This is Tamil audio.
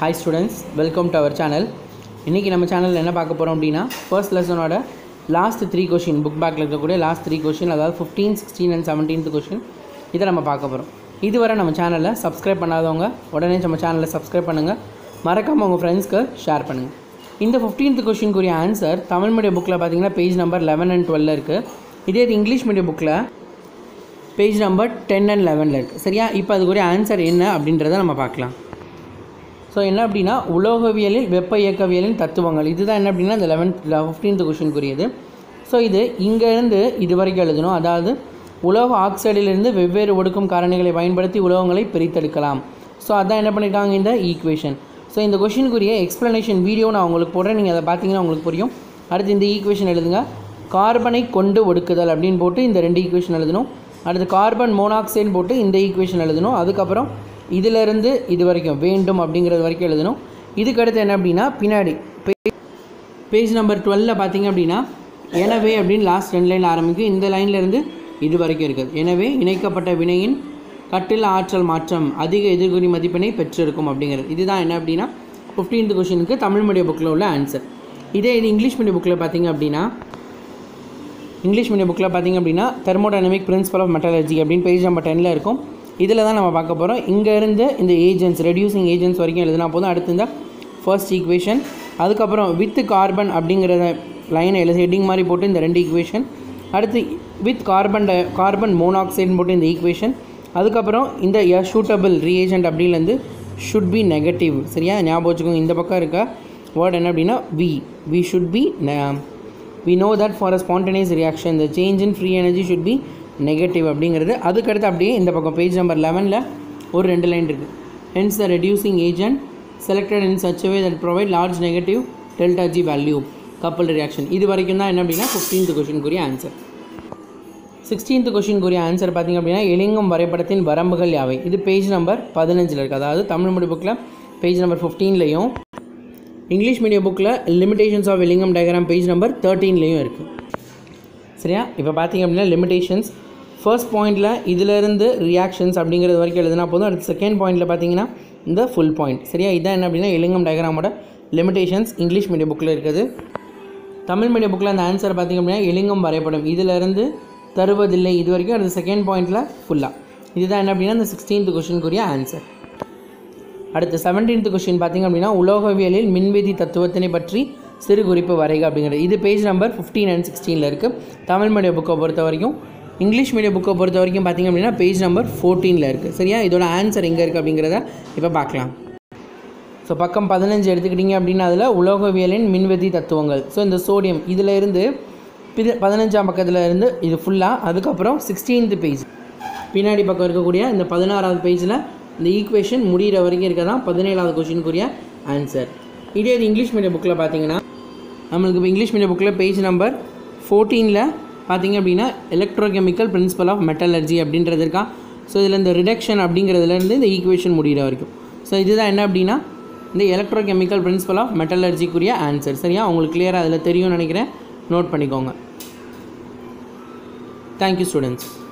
hi students welcome to our channel இன்றைக்கி நம்ம சேனலில் என்ன பார்க்க போகிறோம் அப்படின்னா ஃபர்ஸ்ட் லெசனோட last three question book back இருக்கக்கூடிய லாஸ்ட் த்ரீ கொஷின் அதாவது fifteen sixteen and seventeenth question இதை நம்ம பார்க்க போகிறோம் இதுவரை நம்ம சேனலை சப்ஸ்கிரைப் பண்ணாதவங்க உடனே நம்ம சேனலை சப்ஸ்கிரைப் பண்ணுங்கள் மறக்காமல் உங்கள் ஃப்ரெண்ட்ஸ்க்கு ஷேர் பண்ணுங்கள் இந்த ஃபிஃப்டீன்த் கொஷினுக்குரிய ஆன்சர் தமிழ் மீடியம் புக்கில் பார்த்தீங்கன்னா பேஜ் நம்பர் லெவன் அண்ட் டுவெல்ல இருக்குது இதே இது இங்கிலீஷ் மீடியம் புக்கில் பேஜ் நம்பர் டென் அண்ட் லெவனில் இருக்குது சரியா இப்போ அதுக்குரிய ஆன்சர் என்ன அப்படின்றத நம்ம பார்க்கலாம் ஸோ என்ன அப்படின்னா உலோகவியலில் வெப்ப இயக்கவியலின் தத்துவங்கள் இதுதான் என்ன அப்படின்னா இந்த லெவன்த் ஃபிஃப்டீன்த் கொஷினுக்குரியது ஸோ இது இங்கேருந்து இது வரைக்கும் எழுதணும் அதாவது உலோக ஆக்சைடிலிருந்து வெவ்வேறு ஒடுக்கும் காரணிகளை பயன்படுத்தி உலோகங்களை பிரித்தெடுக்கலாம் ஸோ அதான் என்ன பண்ணியிருக்காங்க இந்த ஈக்குவேஷன் ஸோ இந்த கொஷினுக்குரிய எக்ஸ்ப்ளனேஷன் வீடியோ நான் உங்களுக்கு போடுறேன் நீங்கள் அதை பார்த்தீங்கன்னா உங்களுக்கு புரியும் அடுத்து இந்த ஈக்குவேஷன் எழுதுங்க கார்பனை கொண்டு ஒடுக்குதல் அப்படின்னு போட்டு இந்த ரெண்டு ஈக்குவேஷன் எழுதணும் அடுத்து கார்பன் மோனாக்சைடு போட்டு இந்த ஈக்குவேஷன் எழுதணும் அதுக்கப்புறம் இதிலிருந்து இது வரைக்கும் வேண்டும் அப்படிங்கிறது வரைக்கும் எழுதணும் இதுக்கு அடுத்து என்ன அப்படின்னா பின்னாடி பேஜ் நம்பர் டுவெல்ல பார்த்தீங்க அப்படின்னா எனவே அப்படின்னு லாஸ்ட் ரெண்டு லைன் ஆரம்பிக்கும் இந்த லைன்லேருந்து இது வரைக்கும் இருக்குது எனவே இணைக்கப்பட்ட வினையின் கட்டில் ஆற்றல் மாற்றம் அதிக எதிர்குறி மதிப்பெண்ணை பெற்றிருக்கும் அப்படிங்கிறது இதுதான் என்ன அப்படின்னா ஃபிஃப்டீன்த் கொஷினுக்கு தமிழ் மீடியம் புக்கில் உள்ள ஆன்சர் இதே இது இங்கிலீஷ் மீடியம் புக்கில் பார்த்தீங்க அப்படின்னா இங்கிலீஷ் மீடியம் புக்கில் பார்த்தீங்க அப்படின்னா தெர்மோடைனமிக் பிரின்சிபல் ஆஃப் மெட்டாலஜி அப்படின்னு பேஜ் நம்பர் டெனில் இருக்கும் இதில் தான் நம்ம பார்க்க போகிறோம் இங்கேருந்து இந்த ஏஜென்ட்ஸ் ரெடியூசிங் ஏஜென்ட்ஸ் வரைக்கும் எழுதினா போதும் அடுத்து இந்த ஃபர்ஸ்ட் ஈக்குவேஷன் அதுக்கப்புறம் வித் கார்பன் அப்படிங்கிறத லைனை எழுதி ஹெட்டிங் மாதிரி போட்டு இந்த ரெண்டு ஈக்குவேஷன் அடுத்து வித் கார்பன் டை கார்பன் மோனாக்சைடுன்னு போட்டு இந்த ஈக்குவேஷன் அதுக்கப்புறம் இந்த எ ஷூட்டபிள் ரியேஜென்ட் அப்படின்லேருந்து ஷுட் பி நெகட்டிவ் சரியா ஞாபகம் வச்சுக்கோங்க இந்த பக்கம் இருக்க வேர்ட் என்ன அப்படின்னா we we should be we know that for a spontaneous reaction the change in free energy should be negative அப்படிங்கிறது அதுக்கடுத்து அப்படியே இந்த பக்கம் பேஜ் நம்பர் லெவனில் ஒரு ரெண்டு லைன் இருக்குது hence the reducing agent selected in such way that provide large negative delta G value couple reaction இது வரைக்கும் தான் என்ன அப்படின்னா ஃபிஃப்டீன்த் கொஷினுக்குரிய ஆன்சர் சிக்ஸ்டீன்த் கொஷினுக்குரிய ஆன்சர் பார்த்திங்க அப்படின்னா எலிங்கம் வரைபடத்தின் வரம்புகள் யாவை இது பேஜ் நம்பர் பதினஞ்சில் இருக்குது அதாவது தமிழ் மொழி புக்கில் பேஜ் நம்பர் ஃபிஃப்டீன்லையும் இங்கிலீஷ் மீடியம் புக்கில் limitations of Ellingham diagram page number தேர்ட்டீன்லேயும் இருக்குது சரியா இப்போ பார்த்தீங்க அப்படின்னா லிமிடேஷன்ஸ் ஃபர்ஸ்ட் பாயிண்டில் இதிலேருந்து ரியாக்ஷன்ஸ் அப்படிங்கிறது வரைக்கும் எழுதுனா போதும் அடுத்து செகண்ட் பாயிண்டில் பார்த்தீங்கன்னா இந்த ஃபுல் பாயிண்ட் சரியா இதான் என்ன அப்படின்னா எலிங்கம் டயக்ராமோட லிமிடேஷன்ஸ் இங்கிலீஷ் மீடியம் புக்கில் இருக்குது தமிழ் மீடியம் புக்கில் அந்த ஆன்சர் பார்த்திங்க அப்படின்னா எலிங்கம் வரைபடம் இதிலேருந்து தருவதில்லை இது வரைக்கும் அடுத்து செகண்ட் பாயிண்டில் ஃபுல்லாக இதுதான் என்ன அப்படின்னா இந்த சிக்ஸ்டீன்த் கொஷினுக்குரிய ஆன்சர் அடுத்து செவன்டீன்த் கொஷின் பார்த்திங்க அப்படின்னா உலோகவியலில் மின்வேதி தத்துவத்தினை பற்றி சிறு குறிப்பு வரைக அப்படிங்கிறது இது பேஜ் நம்பர் ஃபிஃப்டீன் அண்ட் சிக்ஸ்டீனில் இருக்குது தமிழ் மீடியம் புக்கை பொறுத்த வரைக்கும் இங்கிலீஷ் மீடியம் புக்கை பொறுத்த வரைக்கும் பார்த்திங்க அப்படின்னா பேஜ் நம்பர் ஃபோர்டீனில் இருக்குது சரியா இதோட ஆன்சர் எங்கே இருக்குது அப்படிங்கிறத இப்போ பார்க்கலாம் ஸோ பக்கம் பதினஞ்சு எடுத்துக்கிட்டிங்க அப்படின்னா அதில் உலோகவியலின் மின்வேதி தத்துவங்கள் ஸோ இந்த சோடியம் இதில் இருந்து பிது பதினஞ்சாம் பக்கத்தில் இருந்து இது ஃபுல்லாக அதுக்கப்புறம் சிக்ஸ்டீன்த் பேஜ் பின்னாடி பக்கம் இருக்கக்கூடிய இந்த பதினாறாவது பேஜில் இந்த ஈக்குவேஷன் முடிகிற வரைக்கும் இருக்க தான் பதினேழாவது கொஷினுக்குரிய ஆன்சர் இதே இது இங்கிலீஷ் மீடியம் புக்கில் பார்த்தீங்கன்னா நம்மளுக்கு இப்போ இங்கிலீஷ் மீடியம் புக்கில் பேஜ் நம்பர் ஃபோர்டீனில் பார்த்தீங்க அப்படின்னா எலக்ட்ரோகெமிக்கல் பிரின்சிபல் ஆஃப் மெட்டலர்ஜி அப்படின்றது இருக்கா ஸோ இதில் இந்த ரிடக்ஷன் அப்படிங்கிறதுலேருந்து இந்த ஈக்குவேஷன் முடிகிற வரைக்கும் ஸோ இதுதான் என்ன அப்படின்னா இந்த எலக்ட்ரோகெமிக்கல் பிரின்சிபல் ஆஃப் மெட்டலர்ஜிக்குரிய ஆன்சர் சரியா உங்களுக்கு கிளியராக அதில் தெரியும்னு நினைக்கிறேன் நோட் பண்ணிக்கோங்க தேங்க்யூ ஸ்டூடெண்ட்ஸ்